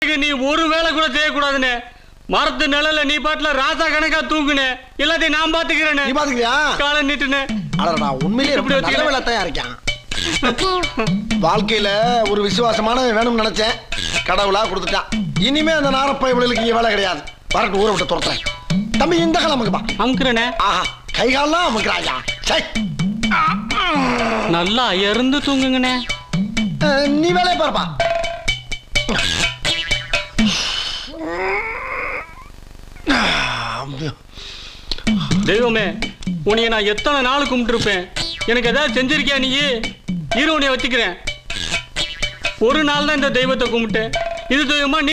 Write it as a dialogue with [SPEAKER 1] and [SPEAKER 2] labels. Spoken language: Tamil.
[SPEAKER 1] நீ ஒரு வேலை கூட செய்யக்கூடாதுன்னு மரத்து நிழல்ல நீ பாட்டுல ராசா கணக்கா தூங்குனே எல்லாத்தையும் நான் பாத்துக்கிறேன்னு
[SPEAKER 2] நீ பாத்துக்கிறியா
[SPEAKER 1] காலை நீட்டுனே
[SPEAKER 2] அடடா உண்மையிலேயே
[SPEAKER 1] இப்படி
[SPEAKER 2] ரொம்ப நல்ல
[SPEAKER 1] வச்சுக்கிறேன்.
[SPEAKER 2] வேலைத்தான் இருக்கான் வாழ்க்கையில ஒரு விசுவாசமான வேணும்னு நினைச்சேன் கடவுளா கொடுத்துட்டான் இனிமே அந்த நாரப்ப இவளுக்கு இங்க வேலை கிடையாது வரட்டு ஊரை விட்டு துரத்துறேன் தம்பி இந்த கிளம்புக்குப்பா
[SPEAKER 1] அமுக்குறனே
[SPEAKER 2] ஆஹா கை கால்லாம் அமுக்குறாயா சை
[SPEAKER 1] நல்லா இருந்து தூங்குங்கண்ணே
[SPEAKER 2] அஹ், நீ வேலையை பாருப்பா
[SPEAKER 1] தெய்வமே உன்னைய நான் எத்தனை நாள் கும்பிட்டுருப்பேன் எனக்கு ஏதாவது செஞ்சிருக்கியா நீ இரு உன்னைய வச்சுக்கிறேன் ஒரு நாள் தான் இந்த தெய்வத்தை கும்பிட்டேன் இது தெய்வமா நீ